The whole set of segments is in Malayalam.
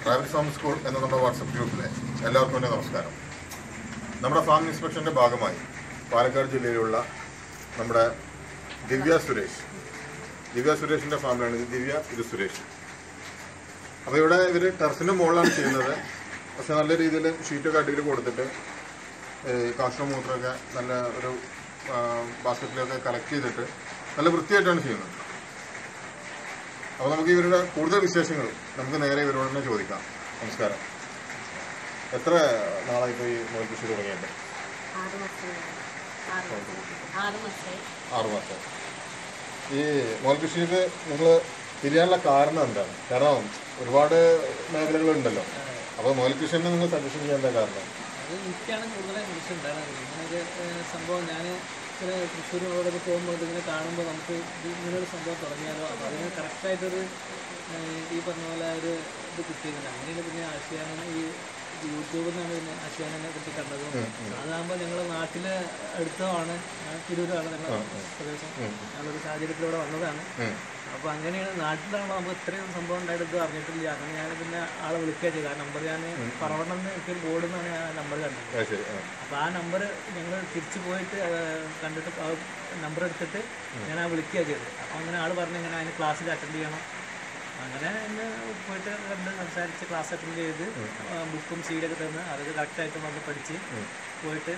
റാബിറ്റ് ഫാം സ്കൂൾ എന്ന നമ്മുടെ വാട്സപ്പ് ഗ്രൂപ്പിലെ എല്ലാവർക്കും എൻ്റെ നമസ്കാരം നമ്മുടെ ഫാം ഇൻസ്പെക്ഷൻ്റെ ഭാഗമായി പാലക്കാട് ജില്ലയിലുള്ള നമ്മുടെ ദിവ്യ സുരേഷ് ദിവ്യ സുരേഷിൻ്റെ ഫാമിലാണ് ഇത് ദിവ്യ ഇത് സുരേഷ് അപ്പോൾ ഇവിടെ ഇവർ ടെറസിൻ്റെ മുകളിലാണ് ചെയ്യുന്നത് പക്ഷെ നല്ല രീതിയിൽ ഷീറ്റൊക്കെ അടിയിൽ കൊടുത്തിട്ട് കാഷ്ടം മൂത്രമൊക്കെ നല്ല ഒരു ബാസ്ക്കറ്റിലൊക്കെ കളക്ട് ചെയ്തിട്ട് നല്ല വൃത്തിയായിട്ടാണ് ചെയ്യുന്നത് അപ്പോൾ നമുക്ക് ഇവരുടെ കൂടുതൽ വിശേഷങ്ങൾ നമുക്ക് നേരെ ഇവരോട് തന്നെ ചോദിക്കാം നമസ്കാരം എത്ര നാളായി ഇപ്പോൾ ഈ മുയൽ കൃഷി തുടങ്ങിയിട്ട് ആറ് മാസമായി ആറ് മാസം ആറ് മാസമായി ആറ് മാസം ഈ മുയൽ കൃഷിക്ക് നിങ്ങൾ തിരിയാനുള്ള കാരണം എന്താണ് കാരണം ഒരുപാട് മേഖലകളുണ്ടല്ലോ അപ്പോൾ മുയൽ കൃഷി തന്നെ നിങ്ങൾ സജഷൻ ചെയ്യാൻ എന്താ കാരണം അത് എനിക്കാണ് കൂടുതലായി കൃഷി ഉണ്ടാകുന്നത് ഇങ്ങനൊരു ഏഹ്, സംഭവം ഞാൻ ചില തൃശ്ശൂർ റോഡൊക്കെ പോകുമ്പോൾ ഇതിങ്ങനെ കാണുമ്പോൾ നമുക്ക് ഇത് ഇങ്ങനൊരു സംഭവം തുടങ്ങിയാലോ അപ്പോൾ അതിന് കറക്റ്റായിട്ടൊരു ഏഹ്, ഈ പറഞ്ഞ പോലെ ഒരു ഇത് കിട്ടിയിരുന്നില്ല അങ്ങനെയാണ് പിന്നെ ആശയാനെ ഈ യൂട്യൂബിൽ നിന്നാണ് പിന്നെ ആശയാനെ പറ്റി കണ്ടത് അതാകുമ്പോൾ ഞങ്ങളുടെ നാട്ടിലെ അടുത്തമാണ് ഞാൻ തിരൂരാണ് ഞങ്ങളുടെ പ്രദേശം ഞങ്ങളൊരു സാഹചര്യത്തിലൂടെ വന്നതാണ് ഉം. അപ്പോൾ അങ്ങനെയാണ് നാട്ടിലാകുമ്പോൾ നമുക്ക് ഇത്രയും സംഭവം ഉണ്ടായിട്ട് ഇത് അറിഞ്ഞിട്ടില്ല അങ്ങനെ ഞാൻ പിന്നെ ആളെ വിളിക്കുക ചെയ്തു ആ നമ്പർ ഞാൻ പറവണ്ണം എനിക്കൊരു ബോർഡിൽ നിന്നാണ് ഞാൻ ആ നമ്പർ കണ്ടത് അത് ശരി ആ. അപ്പോൾ ആ നമ്പർ ഞങ്ങൾ തിരിച്ചു പോയിട്ട് ആ, കണ്ടിട്ട് ആ നമ്പർ എടുത്തിട്ട് ഞാൻ ആ വിളിക്കുക ചെയ്തത് അപ്പോൾ അങ്ങനെ ആൾ പറഞ്ഞു ഇങ്ങനെ അതിന് ക്ലാസ്സിൽ അറ്റൻഡ് ചെയ്യണം അങ്ങനെ ഇന്ന് പോയിട്ട് കണ്ട് സംസാരിച്ച് ക്ലാസ് അറ്റൻഡ് ചെയ്ത് ആ, ബുക്കും സീഡൊക്കെ തന്ന് അതൊക്കെ കറക്റ്റായിട്ട് വന്ന് പഠിച്ച് പോയിട്ട്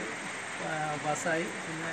പാസ്സായി പിന്നെ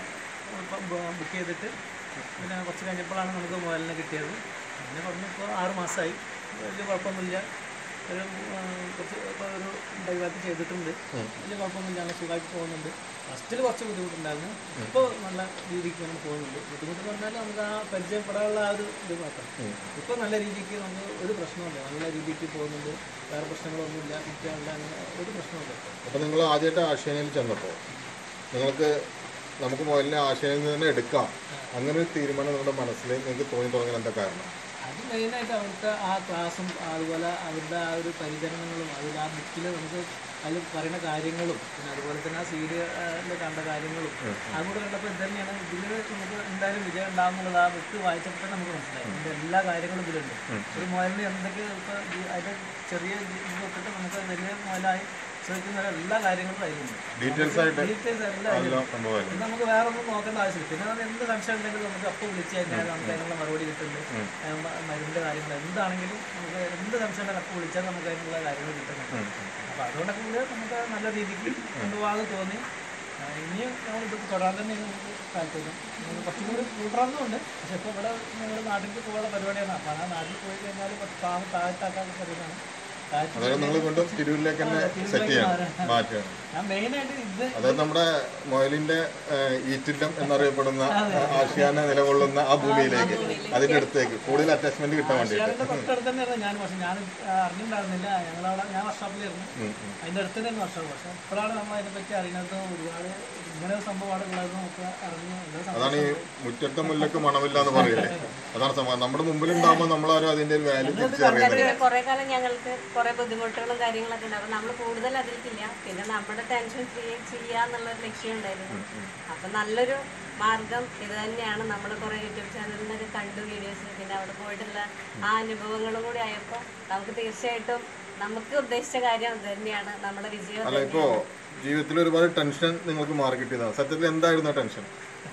ബുക്ക് ചെയ്തിട്ട് പിന്നെ കുറച്ച് കഴിഞ്ഞപ്പോഴാണ് നമുക്ക് മുതലിനെ കിട്ടിയത് അങ്ങനെ പറഞ്ഞപ്പോൾ ആറ് മാസമായി വലിയ കുഴപ്പമൊന്നുമില്ല ഒരു ആ, കുറച്ച് ഇപ്പോൾ ഒരു ഡൈവാറ്റ് ചെയ്തിട്ടുണ്ട് വലിയ കുഴപ്പമൊന്നുമില്ല നല്ല സുഖമായിട്ട് പോകുന്നുണ്ട് ഫസ്റ്റിൽ കുറച്ച് ബുദ്ധിമുട്ടുണ്ടായിരുന്നു ഇപ്പോൾ നല്ല രീതിക്ക് നമ്മൾ പോകുന്നുണ്ട് ബുദ്ധിമുട്ട് പറഞ്ഞാൽ നമുക്ക് ആ പരിചയപ്പെടാനുള്ള ആ ഒരു ഇത് മാത്രം ഇപ്പോൾ നല്ല രീതിക്ക് നമുക്ക് ഒരു പ്രശ്നമില്ല നല്ല രീതിക്ക് പോകുന്നുണ്ട് വേറെ പ്രശ്നങ്ങളൊന്നുമില്ല കുട്ടികളില്ല അങ്ങനെ ഒരു പ്രശ്നമില്ല അപ്പോൾ നിങ്ങൾ ആദ്യമായിട്ട് ആശയനയിൽ ചെന്നപ്പോൾ നിങ്ങൾക്ക് നമുക്ക് മുതലിനെ ആശയനിൽ നിന്ന് തന്നെ എടുക്കാം അങ്ങനെ ഒരു തീരുമാനം നിങ്ങളുടെ മനസ്സിൽ നിങ്ങൾക്ക് തോന്നി തുടങ്ങാൻ എന്താ കാരണം അത് മെയിനായിട്ട് അവിടുത്തെ ആ ക്ലാസ്സും അതുപോലെ അവരുടെ ആ ഒരു പരിചരണങ്ങളും അതിൽ ആ ബുക്കിൽ നമുക്ക് അതിൽ പറയുന്ന കാര്യങ്ങളും പിന്നെ അതുപോലെ തന്നെ ആ സീരിയലിൽ കണ്ട കാര്യങ്ങളും അതുകൂടെ കണ്ടപ്പോൾ ഇത് തന്നെയാണ് ഇതിൽ നമുക്ക് എന്തായാലും വിജയം ഉണ്ടാകുന്നുള്ളത് ആ ബുക്ക് വായിച്ചപ്പോൾ തന്നെ നമുക്ക് മനസ്സിലായി ഇതിൻ്റെ എല്ലാ കാര്യങ്ങളും ഇതിലുണ്ട് ഒരു മുതലിന് എന്തൊക്കെ ഇപ്പോൾ അതിൻ്റെ ചെറിയ ഇത് തൊട്ടിട്ട് നമുക്ക് വലിയ മുതലായി ശ്രമിക്കുന്ന എല്ലാ കാര്യങ്ങളും അതിലുണ്ട് ഡീറ്റെയിൽസ് ആയിട്ട് ഡീറ്റെയിൽസ് എല്ലാം അതിലുണ്ട് എല്ലാം സംഭവമല്ലേ പിന്നെ നമുക്ക് വേറെ ഒന്നും നോക്കേണ്ട ആവശ്യമില്ല പിന്നെ അത് എന്ത് സംശയം ഉണ്ടെങ്കിലും നമുക്ക് അപ്പോൾ വിളിച്ചു കഴിഞ്ഞാൽ നമുക്ക് അതിനുള്ള മറുപടി കിട്ടുന്നുണ്ട് ഏഹ് മ- മരുന്നിന്റെ കാര്യങ്ങൾ എന്താണെങ്കിലും നമുക്ക് എന്ത് സംശയം ഉണ്ടെങ്കിലും അപ്പോൾ വിളിച്ചാൽ നമുക്ക് അതിനുള്ള കാര്യങ്ങൾ കിട്ടുന്നുണ്ട് അപ്പോൾ അതുകൊണ്ടൊക്കെ കൂടെ നമുക്ക് നല്ല രീതിക്ക് കൊണ്ടുപോകാതെ തോന്നി ആ, ഇനിയും നമ്മൾ ഇത് തുടരാൻ തന്നെ നമുക്ക് താല്പര്യം നമുക്ക് കുറച്ചും കൂടി കൂട്ടണമെന്നുണ്ട് പക്ഷെ ഇപ്പോൾ ഇവിടെ നിങ്ങൾ നാട്ടിലേക്ക് പോകാനുള്ള പരിപാടിയാണ് അപ്പോൾ ആ നാട്ടിൽ പോയി കഴിഞ്ഞാൽ കുറച്ച് താമ താഴത്താക്കാനുള്ള പരിപാടിയാണ് താഴത്ത് അതായത് നിങ്ങൾ വീണ്ടും തിരൂരിലേക്ക് തന്നെ സെറ്റ് ചെയ്യണം മാറ്റുകയാണ് ഞാൻ മെയിനായിട്ട് ഇത് അതായത് നമ്മുടെ മൊയലിന്റെ ഈറ്റില്ലം എന്നറിയപ്പെടുന്ന ആശയാന നിലകൊള്ളുന്ന ആ ഭൂമിയിലേക്ക് അതിന്റെ അടുത്തേക്ക് കൂടുതൽ അറ്റാച്ച്മെന്റ് കിട്ടാൻ വേണ്ടിയിട്ട് ഷെയറിന്റെ തൊട്ടടുത്ത് തന്നെയായിരുന്നു ഞാൻ പക്ഷെ ഞാൻ ആ, അറിഞ്ഞിട്ടുണ്ടായിരുന്നില്ല ഞങ്ങളവിടെ ഞാൻ വർക്ക്ഷോപ്പിലായിരുന്നു അതിന്റെ അടുത്ത് തന്നെ വർക്ക്ഷോപ്പ് പക്ഷെ ഇപ്പോഴാണ് നമ്മൾ അതിനെ പറ്റി അറിയുന്നത് ഒരുപാട് ഇങ്ങനെ ഒരു സംഭവമാണ് ഉള്ളതെന്ന് നമുക്ക് അറിഞ്ഞു എല്ലാ സംഭവം അതാണ് ഈ മുറ്റത്തെ മുല്ലക്ക് മണമില്ല എന്ന് പറയില്ലേ അതാണ് സംഭവം നമ്മുടെ മുമ്പിൽ ഉണ്ടാകുമ്പോൾ നമ്മളാരും അതിന്റെ ഒരു വാല്യൂ തിരിച്ചറിയുന്നത് പിന്നെ കുറെ കാലം ഞങ്ങൾക്ക് കുറെ ബുദ്ധിമുട്ടുകളും കാര്യങ്ങളൊക്കെ ഉണ്ടാവും നമ്മൾ കൂടുതൽ അതിലേക്കില്ല പിന്നെ നമ്മുടെ ടെൻഷൻ ഫ്രീ ചെയ്യുക എന്നുള്ളൊരു ലക്ഷ്യം ഉണ്ടായിരുന്നു അപ്പൊ നല്ലൊരു മാർഗം ഇത് തന്നെയാണ് നമ്മൾ കുറെ യൂട്യൂബ് ചാനലിനൊക്കെ കണ്ടു വീഡിയോസ് പിന്നെ അവിടെ പോയിട്ടുള്ള ആ അനുഭവങ്ങളും കൂടി ആയപ്പോൾ നമുക്ക് തീർച്ചയായിട്ടും നമുക്ക് ഉദ്ദേശിച്ച കാര്യം അത് തന്നെയാണ് നമ്മുടെ വിജയം അല്ല ഇപ്പോ ജീവിതത്തിൽ ഒരുപാട് ടെൻഷൻ നിങ്ങൾക്ക് മാറി കിട്ടിയതാണ് സത്യത്തിൽ എന്തായിരുന്നു ആ ടെൻഷൻ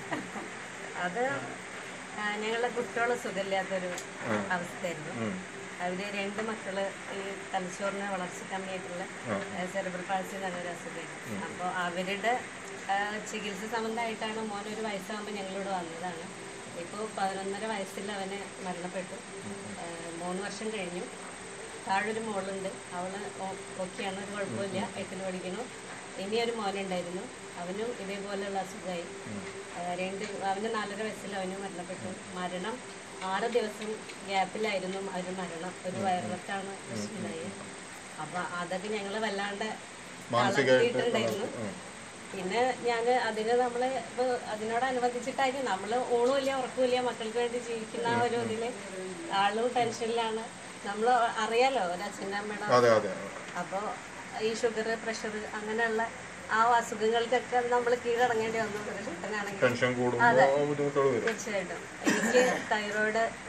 അത് ആ, ഞങ്ങളുടെ കുട്ടികള് സുഖമില്ലാത്തൊരു അവസ്ഥയായിരുന്നു അവര് രണ്ട് മക്കള് ഈ തലച്ചോറിന് വളർച്ച കമ്മിയായിട്ടുള്ള സെറിബ്രൽ പാൾസി എന്ന് പറഞ്ഞൊരു അസുഖമായിരുന്നു അപ്പോൾ അവരുടെ ആ, ചികിത്സ സംബന്ധമായിട്ടാണ് മോൻ ഒരു വയസ്സാകുമ്പോൾ ഞങ്ങളിവിടെ വന്നതാണ് ഇപ്പോൾ പതിനൊന്നര വയസ്സിൽ അവന് മരണപ്പെട്ടു ആ, മൂന്ന് വർഷം കഴിഞ്ഞു താഴൊരു മോളുണ്ട് അവള് ഓ- ഓക്കെയാണ് ഒരു കുഴപ്പമില്ല എട്ടിന് പഠിക്കണു ഇനി ഒരു മോനുണ്ടായിരുന്നു അവനും ഇതേപോലെയുള്ള അസുഖമായി ആ, രണ്ട് അവന് നാലര വയസ്സിൽ അവന് മരണപ്പെട്ടു മരണം ആറ് ദിവസം ഗ്യാപ്പിലായിരുന്നു ഒരു മരണം ഒരു വയറിളക്കാണ് പ്രശ്നമുണ്ടായത് അപ്പൊ അതൊക്കെ ഞങ്ങൾ വല്ലാണ്ട് തളർത്തിയിട്ടുണ്ടായിരുന്നു പിന്നെ ഞാൻ അതിന് നമ്മള് ഇപ്പൊ അതിനോടനുബന്ധിച്ചിട്ടായിരിക്കും നമ്മള് ഊണുമില്ല ഉറക്കമില്ല മക്കൾക്ക് വേണ്ടി ജീവിക്കുന്ന ആ ഒരു ഇതില് ആളും ടെൻഷനിലാണ് നമ്മൾ അറിയാലോ ഒരു അച്ഛൻ്റെ അമ്മയുടെ അതെ അതെ അപ്പോൾ ഈ ഷുഗർ പ്രഷർ അങ്ങനെയുള്ള ആ അസുഖങ്ങൾക്കൊക്കെ നമ്മൾ കീഴടങ്ങേണ്ടി വന്നു ചേട്ടനാണെങ്കിൽ ടെൻഷൻ കൂടുമ്പോൾ ബുദ്ധിമുട്ടുകൾ വരും തീർച്ചയായിട്ടും എനിക്ക് തൈറോയിഡ്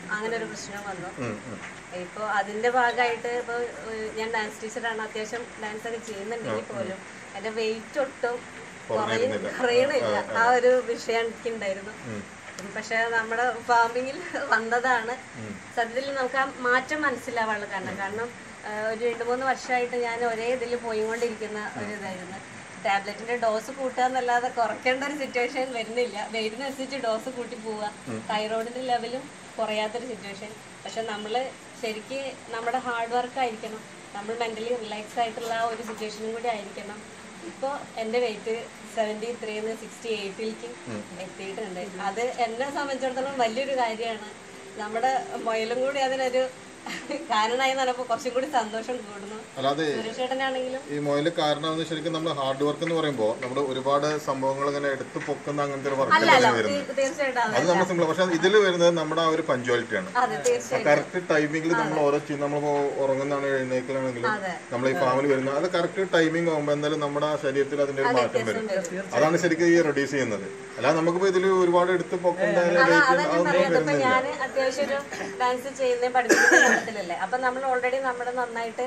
അങ്ങനെ ഒരു പ്രശ്നം വന്നു ഉം, ഉം. ഇപ്പോൾ അതിന്റെ ഭാഗമായിട്ട് ഇപ്പോൾ ഞാൻ ഡാൻസ് ടീച്ചറാണ് അത്യാവശ്യം ഡാൻസ് ഒക്കെ ചെയ്യുന്നുണ്ടെങ്കിൽ പോലും എന്റെ വെയിറ്റ് ഒട്ടും കുറയും കുറയണില്ല ആ ഒരു വിഷയം എനിക്കുണ്ടായിരുന്നു പക്ഷെ നമ്മുടെ ഫാമിങ്ങിൽ വന്നതാണ് സത്യത്തിൽ നമുക്ക് ആ മാറ്റം മനസ്സിലാവാനുള്ള കാരണം കാരണം ആ, ഒരു രണ്ട് മൂന്ന് വർഷമായിട്ട് ഞാൻ ഒരേ ഇതിൽ പോയിക്കൊണ്ടിരിക്കുന്ന ഒരു ഇതായിരുന്നു ടാബ്ലറ്റിന്റെ ഡോസ് കൂട്ടുക എന്നല്ലാതെ കുറയ്ക്കേണ്ട ഒരു സിറ്റുവേഷൻ വരുന്നില്ല വെയിറ്റിനനുസരിച്ച് ഡോസ് കൂട്ടി പോവുക തൈറോയിഡിന്റെ ലെവലും കുറയാത്തൊരു സിറ്റുവേഷൻ പക്ഷെ നമ്മൾ ശരിക്ക് നമ്മുടെ ഹാർഡ് വർക്ക് ആയിരിക്കണം നമ്മൾ മെന്റലി റിലാക്സ് ആയിട്ടുള്ള ആ ഒരു സിറ്റുവേഷനും കൂടി ആയിരിക്കണം ഇപ്പോൾ എൻ്റെ വെയിറ്റ് സെവൻറ്റി ത്രീന്ന് സിക്സ്റ്റി എയ്റ്റിലേക്ക് എത്തിയിട്ടുണ്ട് അത് എന്നെ സംബന്ധിച്ചിടത്തോളം വലിയൊരു കാര്യമാണ് നമ്മുടെ മൊയലും കൂടി അതിനൊരു കാരണമായി പറഞ്ഞപ്പോൾ കുറച്ചും കൂടി സന്തോഷം കൂടുന്നു അല്ലാതെ സുരേഷേട്ടനാണെങ്കിലും ഈ മൊയില് കാരണം ശരിക്കും നമ്മൾ ഹാർഡ് വർക്ക് എന്ന് പറയുമ്പോൾ നമ്മുടെ ഒരുപാട് സംഭവങ്ങൾ ഇങ്ങനെ എടുത്തു പൊക്കുന്ന അങ്ങനത്തെ ഒരു വർക്ക് അല്ല അല്ല വരുന്നത് തീ- തീർച്ചയായിട്ടും അത് അതെ നമ്മൾ സിമ്പിൾ പക്ഷെ ഇതിൽ വരുന്നത് നമ്മുടെ ആ ഒരു പഞ്ച്വാലിറ്റി ആണ് അതെ തീർച്ചയായിട്ടും കറക്റ്റ് ടൈമിംഗിൽ നമ്മൾ ഓരോ ചെയ്യും നമ്മൾ ഉറങ്ങുന്നതാണ് എഴുന്നേക്കലാണെങ്കിലും അതെ. നമ്മൾ ഈ ഫാമിൽ വരുന്നത് അത് കറക്റ്റ് ടൈമിംഗ് ആകുമ്പോൾ എന്തായാലും നമ്മുടെ ആ ശരീരത്തിൽ അതിന്റെ ഒരു മാറ്റം വരും അതാണ് ശരിക്കും ഈ റെഡ്യൂസ് ചെയ്യുന്നത് അല്ലാതെ നമുക്കിപ്പോ ഇതിൽ ഒരുപാട് എടുത്ത് പൊക്കണ്ട അതൊന്നും പറയാത്തപ്പോ ഞാൻ അത്യാവശ്യം ഒരു ഡാൻസ് ചെയ്യുന്ന പഠിപ്പിക്കുന്ന ഘട്ടത്തിലല്ലേ അപ്പൊ നമ്മൾ ഓൾറെഡി നമ്മുടെ നന്നായിട്ട്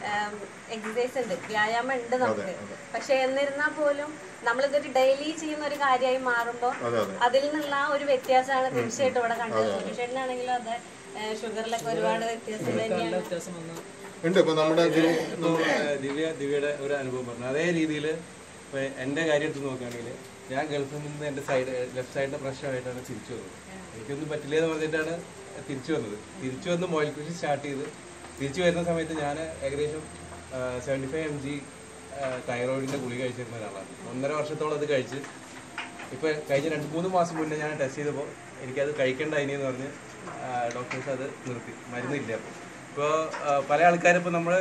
എക്സസൈസ് ഉണ്ട് വ്യായാമം ഉണ്ട് നമുക്ക് പക്ഷെ എന്നിരുന്നാൽ പോലും നമ്മളിതൊരു ഡെയിലി ചെയ്യുന്ന ഒരു കാര്യമായി മാറുമ്പോൾ അതെ അതെ അതിൽ നിന്നുള്ള ആ ഒരു വ്യത്യാസമാണ് തീർച്ചയായിട്ടും ഇവിടെ കണ്ടത് സുരേഷേട്ടനാണെങ്കിലും അതെ ഷുഗറിലൊക്കെ ഒരുപാട് വ്യത്യാസം തന്നെയാണ് വ്യത്യാസം വന്നു ഉണ്ട് ഇപ്പൊ നമ്മുടെ ഇതില് ഇപ്പൊ, ഏഹ്, ദിവ്യ ദിവ്യയുടെ ഒരു അനുഭവം പറഞ്ഞു അതേ രീതിയിൽ ഇപ്പൊ എന്റെ കാര്യം എടുത്ത് നോക്കുകയാണെങ്കിൽ ഞാൻ ഗൾഫിൽ നിന്ന് എന്റെ സൈഡ് ലെഫ്റ്റ് സൈഡിന്റെ പ്രശ്നമായിട്ടാണ് തിരിച്ചു വന്നത് എനിക്കൊന്നും പറ്റില്ല എന്ന് പറഞ്ഞിട്ടാണ് തിരിച്ചു വന്നത് തിരിച്ചു വന്ന് മോയിൽ കൃഷി സ്റ്റാർട്ട് ചെയ്ത് തിരിച്ചു വരുന്ന സമയത്ത് ഞാൻ ഏകദേശം സെവൻറ്റി ഫൈവ് എം ജി തൈറോയിഡിന്റെ ഗുളി കഴിച്ചിരുന്ന ഒരാളാണ് ഒന്നര വർഷത്തോളം അത് കഴിച്ച് ഇപ്പൊ കഴിഞ്ഞ രണ്ട് മൂന്ന് മാസം മുന്നേ ഞാൻ ടെസ്റ്റ് ചെയ്തപ്പോൾ എനിക്കത് കഴിക്കേണ്ട ഇനിയെന്ന് പറഞ്ഞ് ഡോക്ടേഴ്സ് അത് നിർത്തി മരുന്നില്ല അപ്പോൾ ഇപ്പോൾ പല ആൾക്കാരും ഇപ്പോൾ നമ്മൾ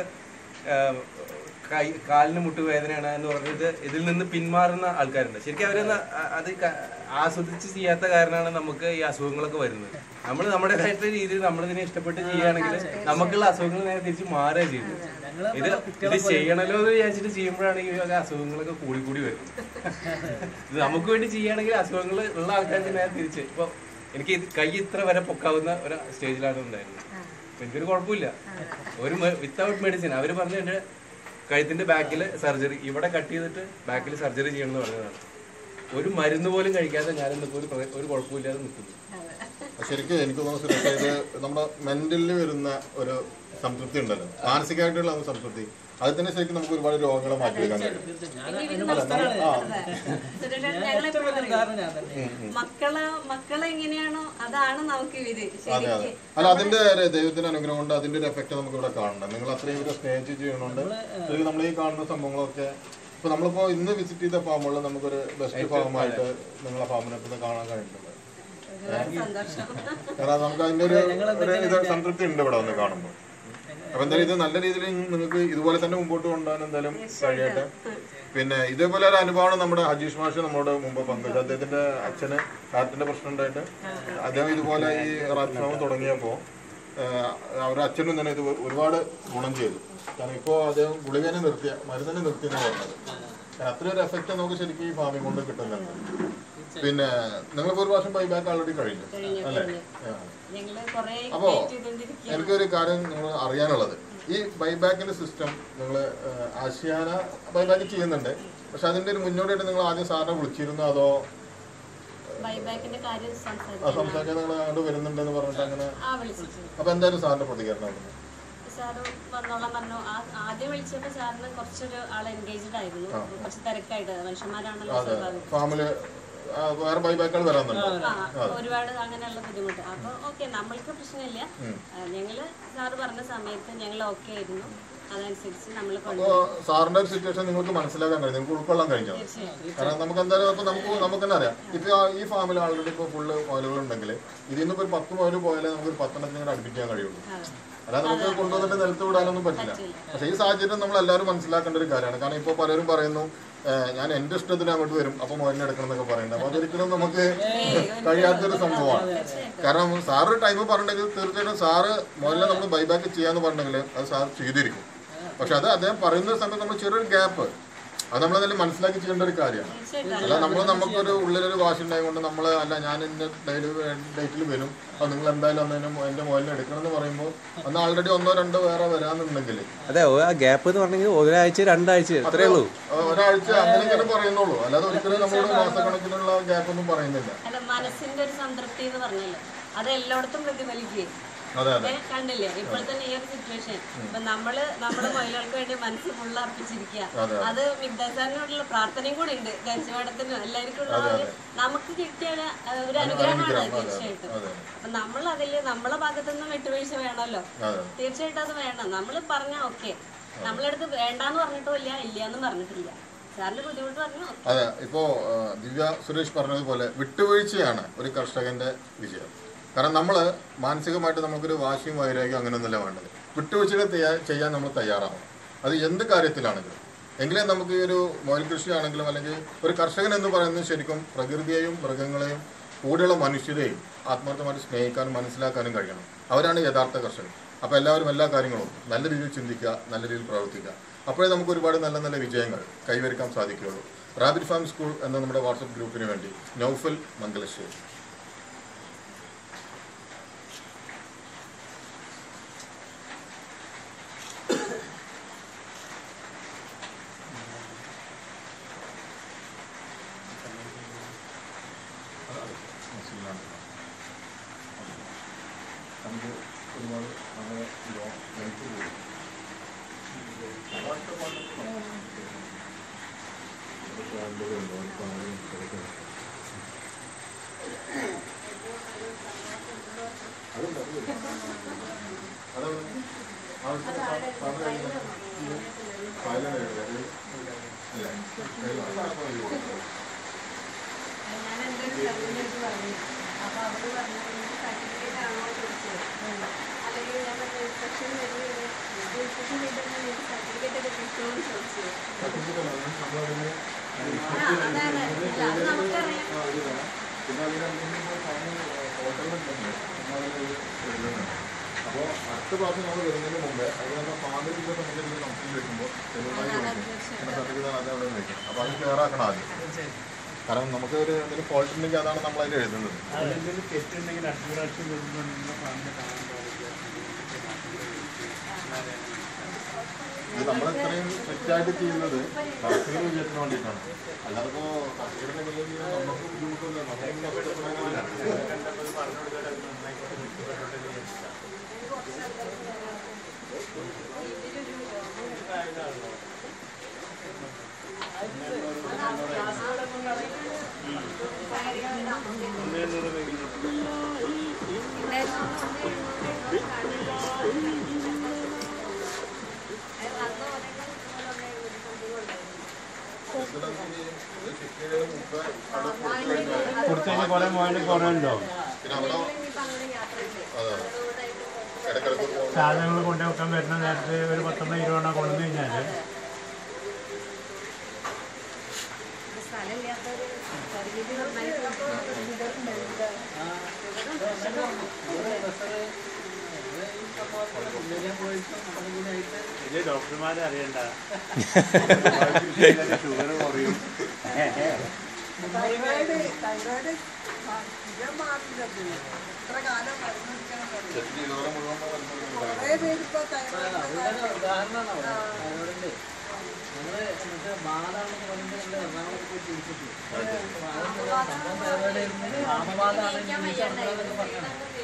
കൈ കാലിന് മുട്ട് വേദനയാണ് എന്ന് പറഞ്ഞിട്ട് ഇതിൽ നിന്ന് പിന്മാറുന്ന ആൾക്കാരുണ്ട് ശരിക്കും അവരൊന്ന് അ- അത് ക- ആസ്വദിച്ച് ചെയ്യാത്ത കാരണമാണ് നമുക്ക് ഈ അസുഖങ്ങളൊക്കെ വരുന്നത് നമ്മൾ നമ്മുടേതായിട്ടുള്ള രീതിയിൽ നമ്മളിതിനെ ഇഷ്ടപ്പെട്ട് ചെയ്യുകയാണെങ്കിൽ നമുക്കുള്ള അസുഖങ്ങൾ നേരെ തിരിച്ച് മാറുക ചെയ്യുന്നത് ഇത് ഇത് ചെയ്യണല്ലോ എന്ന് വിചാരിച്ചിട്ട് ചെയ്യുമ്പോഴാണ് ഈ വക അസുഖങ്ങളൊക്കെ കൂടി കൂടി വരുന്നത് ഇത് നമുക്ക് വേണ്ടി ചെയ്യുകയാണെങ്കിൽ അസുഖങ്ങൾ ഉള്ള ആൾക്കാർക്ക് നേരെ തിരിച്ച് ഇപ്പൊ എനിക്ക് ഇത് കൈ ഇത്ര വരെ പൊക്കാവുന്ന ഒരു സ്റ്റേജിലാണ് ഉണ്ടായിരുന്നത് അപ്പൊ എനിക്കൊരു കുഴപ്പമില്ല ഒരു വിത്തൗട്ട് മെഡിസിൻ അവര് പറഞ്ഞു എന്റെ കഴുത്തിന്റെ ബാക്കിൽ സർജറി ഇവിടെ കട്ട് ചെയ്തിട്ട് ബാക്കിൽ സർജറി ചെയ്യണമെന്ന് പറഞ്ഞതാണ് ഒരു മരുന്ന് പോലും കഴിക്കാതെ ഞാൻ ഇന്നിപ്പോ ഒരു പ്ര- ഒരു കുഴപ്പമില്ലാതെ നിൽക്കുന്നു ശരിക്കും എനിക്ക് തോന്നുന്നു സുരേഷ് ഇത് നമ്മുടെ മെന്റലിൽ വരുന്ന ഒരു സംതൃപ്തി ഉണ്ടല്ലോ മാനസികമായിട്ടുള്ള ആ ഒരു സംതൃപ്തി അത് തന്നെ ശരിക്കും നമുക്ക് ഒരുപാട് രോഗങ്ങളെ മാറ്റിയെടുക്കാൻ കഴിയും സുരേഷേട്ടൻ ഞങ്ങളെപ്പോഴും പറയും കാരണം ഞാൻ തന്നെ മക്കളെ മക്കളെ എങ്ങനെയാണോ അതാണ് നമുക്ക് ഇവര് അതെ അതെ ശരിക്ക് അല്ല അതിന്റെ ഒരു ദൈവത്തിന്റെ അനുഗ്രഹം കൊണ്ട് അതിന്റെ ഒരു എഫക്ട് നമുക്ക് ഇവിടെ കാണണം നിങ്ങൾ അത്രയും ഇവരെ സ്നേഹിച്ച് ചെയ്യണോണ്ട് ശരിക്കും നമ്മൾ ഈ കാണുന്ന സംഭവങ്ങളൊക്കെ ഇപ്പൊ നമ്മളിപ്പോ ഇന്ന് വിസിറ്റ് ചെയ്ത ഫാമുകളിൽ നമുക്കൊരു ബെസ്റ്റ് ഫാമായിട്ട് നിങ്ങളെ ഫാമിനൊക്കെ കാണാൻ കഴിഞ്ഞിട്ടുണ്ട് സന്തോഷം കാരണം നമുക്ക് അതിന്റെ ഒരു ഒരു ഇത് സംതൃപ്തി ഉണ്ട് ഇവിടെ വന്ന് കാണുമ്പോൾ അപ്പൊ എന്തായാലും ഇത് നല്ല രീതിയിൽ നിങ്ങൾക്ക് ഇതുപോലെ തന്നെ മുമ്പോട്ട് കൊണ്ടുപോകാൻ എന്തായാലും കഴിയട്ടെ പിന്നെ ഇതേപോലെ ഒരു അനുഭവമാണ് നമ്മുടെ ഹജീഷ് മാഷ് നമ്മളോട് മുമ്പ് പങ്കുവച്ചത് അദ്ദേഹത്തിന്റെ അച്ഛന് ഹാർട്ടിന്റെ പ്രശ്നം ഉണ്ടായിട്ട് അദ്ദേഹം ഇതുപോലെ ഈ റാത്ത് ഫാം തുടങ്ങിയപ്പോ ആഹ് അവരുടെ അച്ഛനും തന്നെ ഇത് ഒരുപാട് ഗുണം ചെയ്തു കാരണം ഇപ്പോൾ അദ്ദേഹം ഗുളികനെ നിർത്തിയ മരുന്നിനെ നിർത്തിയെന്ന് പറഞ്ഞത് കാരണം അത്രയൊരു എഫക്റ്റ് നമുക്ക് ശരിക്കും ഈ ഫാമിംഗ് കൊണ്ട് കിട്ടുന്നുണ്ട് പിന്നെ നിങ്ങളിപ്പോ ഒരു പ്രാവശ്യം ബൈബാക്ക് ഓൾറെഡി കഴിഞ്ഞു അല്ലേ ആ. ഞങ്ങള് കൊറേ അപ്പോ ചെയ്തോണ്ടിരിക്കും എനിക്കൊരു കാര്യം നിങ്ങൾ അറിയാനുള്ളത് ഈ ബൈബാക്കിന്റെ സിസ്റ്റം നിങ്ങൾ ആശിയാന ബൈബാക്ക് ചെയ്യുന്നുണ്ട് പക്ഷെ അതിന്റെ ഒരു മുന്നോടിയായിട്ട് നിങ്ങൾ ആദ്യം സാറിനെ വിളിച്ചിരുന്നു അതോ ബൈബാക്കിന്റെ കാര്യം ആ സംസാരിക്കാൻ സംസാരിക്കാൻ നിങ്ങൾ അങ്ങോട്ട് വരുന്നുണ്ടെന്ന് പറഞ്ഞിട്ട് അങ്ങനെ ആ വിളിച്ചിട്ട് അപ്പൊ എന്തായാലും സാറിന്റെ പ്രതികരണം ആയിരുന്നു? സാറ് വന്നോളാൻ പറഞ്ഞു ആ- ആദ്യം വിളിച്ചപ്പോ സാറിന് കുറച്ചൊരു ആൾ എൻഗേജ്ഡ് ആയിരുന്നു കുറച്ച് തിരക്കായിട്ട് മനുഷ്യന്മാരാണല്ലോ സ്വാഭാവികം ഫാമില് ആ, വേറെ ബൈബാക്കുകൾ വരാന്നുണ്ടോ ആ ഒരുപാട് അങ്ങനെയുള്ള ബുദ്ധിമുട്ട് അപ്പൊ ഓക്കെ നമ്മൾക്ക് പ്രശ്നമില്ല ആ, ഞങ്ങള് സാറ് പറഞ്ഞ സമയത്ത് ഞങ്ങൾ ഓക്കെ ആയിരുന്നു അതനുസരിച്ച് നമ്മൾ അപ്പോ സാറിന്റെ ഒരു സിറ്റുവേഷൻ നിങ്ങൾക്ക് മനസ്സിലാക്കാൻ കഴിഞ്ഞു നിങ്ങൾക്ക് ഉൾക്കൊള്ളാൻ കഴിഞ്ഞോ കാരണം നമുക്ക് എന്തായാലും ഇപ്പൊ നമുക്ക് നമുക്ക് തന്നെ അറിയാം ഇപ്പൊ ആ- ഈ ഫാമിൽ ആൾറെഡി ഇപ്പൊ ഫുള്ള് മുയലുകൾ ഉണ്ടെങ്കിൽ ഇതിൽ നിന്ന് ഇപ്പൊ ഒരു പത്ത് മുയൽ പോയാലേ നമുക്ക് ഒരു പത്തെണ്ണത്തിന് ഇങ്ങനെ അടുപ്പിക്കാൻ കഴിയുള്ളൂ അല്ലാതെ നമുക്ക് കൊണ്ടുവന്നിട്ട് നിലത്ത് വിടാനൊന്നും പറ്റില്ല പക്ഷേ ഈ സാഹചര്യം നമ്മൾ എല്ലാവരും മനസ്സിലാക്കേണ്ട ഒരു കാര്യമാണ് കാരണം ഇപ്പോൾ പലരും പറയുന്നു ഏഹ്, ഞാൻ എന്റെ ഇഷ്ടത്തിന് അങ്ങോട്ട് വരും അപ്പൊ മുയലിനെ എടുക്കണം എന്നൊക്കെ പറയുന്നത് അപ്പൊ അതൊരിക്കലും നമുക്ക് കഴിയാത്തൊരു സംഭവമാണ് കാരണം സാറ് ടൈം പറഞ്ഞിട്ടുണ്ടെങ്കിൽ തീർച്ചയായിട്ടും സാറ് മുയലിനെ നമ്മൾ ബൈബാക്ക് ചെയ്യാന്ന് പറഞ്ഞിട്ടുണ്ടെങ്കിൽ അത് സാർ ചെയ്തിരിക്കും പക്ഷെ അത് അദ്ദേഹം പറയുന്ന സമയത്ത് നമ്മൾ ചെറിയൊരു ഗ്യാപ്പ് അത് നമ്മളതിൽ മനസ്സിലാക്കി ചെയ്യേണ്ട ഒരു കാര്യമാണ് തീർച്ചയായിട്ടും അല്ല നമ്മൾ നമുക്കൊരു ഉള്ളിലൊരു വാശി ഉണ്ടായതുകൊണ്ട് നമ്മൾ അല്ല ഞാൻ ഇന്ന ഡേറ്റ് ഡേറ്റിൽ വരും അത് നിങ്ങൾ എന്തായാലും അന്നേരം എൻ്റെ മൊബൈലിൽ എടുക്കണം എന്ന് പറയുമ്പോൾ അന്ന് ആൾറെഡി ഒന്നോ രണ്ടോ വേറെ വരാന്നുണ്ടെങ്കിൽ അതെ ആ ഗ്യാപ്പ് എന്ന് പറഞ്ഞെങ്കിൽ ഒരാഴ്ച രണ്ടാഴ്ച എത്രയേ ഉള്ളൂ ആ, ഒരാഴ്ച അങ്ങനെ ഇങ്ങനെ പറയുന്നുള്ളൂ അല്ലാതെ ഒരിക്കലും നമ്മളോട് മാസക്കണക്കിനുള്ള ഗ്യാപ്പ് ഒന്നും പറയുന്നില്ല അല്ല മനസ്സിന്റെ ഒരു സംതൃപ്തി എന്ന് പറഞ്ഞല്ലോ അത് എല്ലായിടത്തും പ്രതിഫലിക്കുകയും അതെ അതെ ഏ, കണ്ടില്ലേ ഇപ്പോൾ തന്നെ ഈ ഒരു സിറ്റുവേഷൻ ഇപ്പൊ നമ്മള് നമ്മുടെ മൊയിലുകൾക്ക് വേണ്ടി മനസ്സ് ഫുള്ള് അർപ്പിച്ചിരിക്കുക അതെ. അത് മിഗ്ദാസാറിനോടുള്ള പ്രാർത്ഥനയും കൂടി ഉണ്ട് ദേശവാടത്തിനും എല്ലാവർക്കും ഉള്ള ഒരു നമുക്ക് കിട്ടിയ ഒരു, ആ, ഒരു അനുഗ്രഹമാണ് തീർച്ചയായിട്ടും അതെ അപ്പൊ നമ്മൾ അതില് നമ്മളെ ഭാഗത്തു നിന്നും വിട്ടുവീഴ്ച വേണമല്ലോ അതെ തീർച്ചയായിട്ടും അത് വേണം നമ്മൾ പറഞ്ഞ ഓക്കെ നമ്മളടുത്ത് വേണ്ടാന്ന് പറഞ്ഞിട്ടില്ല ഇല്ലാന്നും പറഞ്ഞിട്ടില്ല സാറിന്റെ ബുദ്ധിമുട്ട് പറഞ്ഞു ഓക്കെ അതെ ഇപ്പോ ആ, ദിവ്യ സുരേഷ് പറഞ്ഞതുപോലെ വിട്ടുവീഴ്ചയാണ് ഒരു കർഷകന്റെ വിജയം കാരണം നമ്മൾ മാനസികമായിട്ട് നമുക്കൊരു വാശിയും വൈരാഗ്യം അങ്ങനെയൊന്നുമല്ല വേണ്ടത് വിട്ടുവീഴ്ചകൾ തെയ്യാ- ചെയ്യാൻ നമ്മൾ തയ്യാറാവണം അത് എന്ത് കാര്യത്തിലാണെങ്കിലും എങ്കിലേ നമുക്ക് ഈ ഒരു മൊയൽ കൃഷിയാണെങ്കിലും അല്ലെങ്കിൽ ഒരു കർഷകൻ എന്ന് പറയുന്നത് ശരിക്കും പ്രകൃതിയെയും മൃഗങ്ങളെയും കൂടെയുള്ള മനുഷ്യരെയും ആത്മാർത്ഥമായിട്ട് സ്നേഹിക്കാനും മനസ്സിലാക്കാനും കഴിയണം അവരാണ് യഥാർത്ഥ കർഷകർ അപ്പോൾ എല്ലാവരും എല്ലാ കാര്യങ്ങളും നല്ല രീതിയിൽ ചിന്തിക്കുക നല്ല രീതിയിൽ പ്രവർത്തിക്കുക അപ്പോഴേ നമുക്ക് ഒരുപാട് നല്ല നല്ല വിജയങ്ങൾ കൈവരിക്കാൻ സാധിക്കുകയുള്ളൂ റാബിറ്റ് ഫാം സ്കൂൾ എന്ന നമ്മുടെ വാട്സപ്പ് ഗ്രൂപ്പിന് വേണ്ടി നൗഫൽ മംഗലശ്ശേരി നമുക്ക് ഒരുപാട് നമ്മുടെ ഹെൽപ്പ് കൂടും ഞാൻ എൻ്റെ ഒരു ഫ്രണ്ടിനടുത്ത് പറഞ്ഞു അപ്പോൾ അവര് പറഞ്ഞു "നിങ്ങൾക്ക് സർട്ടിഫിക്കറ്റ് ആണോ ചോദിച്ചത് അല്ലെങ്കിൽ ഞാൻ പറഞ്ഞ ഇൻസ്ട്രക്ഷൻ വരുന്നത് ഇൻസ്ട്രക്ഷൻ ചെയ്തിട്ട് നിങ്ങൾക്ക് സർട്ടിഫിക്കറ്റ് ഒക്കെ കിട്ടുമോ എന്ന് ചോദിച്ചത് ആ അതെ അതെ ഇല്ല അത് നമുക്കറിയാം അപ്പോൾ അടുത്ത പ്രാവശ്യം നമ്മൾ വരുന്നതിന് മുമ്പേ അത് നമ്മൾ ഫാമിലി സംബന്ധിച്ച് കമ്പനി വെക്കുമ്പോൾ സർട്ടിഫിക്കറ്റ് അത് അവിടെ വെക്കും അപ്പോൾ അത് ക്ലിയർ ആക്കണം ആദ്യം കാരണം നമുക്ക് ഒരു എന്തെങ്കിലും ഫോൾട്ട് ഉണ്ടെങ്കിൽ അതാണ് നമ്മൾ അതിൽ എഴുതുന്നത് അതെന്തെങ്കിലും തെറ്റുണ്ടെങ്കിൽ അടുത്ത പ്രാവശ്യം വരുമ്പോൾ നിങ്ങളുടെ ഫാമിലി കാണാൻ പാടില്ല ഇത് നമ്മളിത്രയും തെറ്റായിട്ട് ചെയ്യുന്നത് കർഷകർ വിജയത്തിന് വേണ്ടിയിട്ടാണ് അല്ലാതെ ഇപ്പോൾ കർഷകരുടെ വിജയം ചെയ്യാൻ നമുക്ക് ബുദ്ധിമുട്ടൊന്നും നമുക്കൊന്നും നഷ്ടപ്പെടാനില്ല കൊടുത്തു കഴിഞ്ഞാൽ കുറേ മോയിൽ കുറവുണ്ടോ പിന്നെ അവിടെ അതെ ഇടക്കിടക്ക് പോകും സാധനങ്ങൾ കൊണ്ടുവെക്കാൻ വരുന്ന നേരത്തെ ഒരു പത്തൊമ്പത് ഇരുപതെണ്ണം കൊണ്ടുവന്നു കഴിഞ്ഞാൽ സ്ഥലമില്ലാത്തൊരു പരിമിതി നന്നായിട്ട് ഇത് ഡോക്ടർമാരെ അറിയണ്ട ഷുഗർ കുറയും തൈറോയിഡ് തൈറോയിഡ് സ്ഥിരം മാറില്ലത് എത്ര കാലം മരുന്ന് കുടിക്കണം എന്നറിയോ? കുറേ പേര് ഇപ്പൊ തൈറോയിഡ് കഴിക്കാൻ വയ്യാണ്ടായി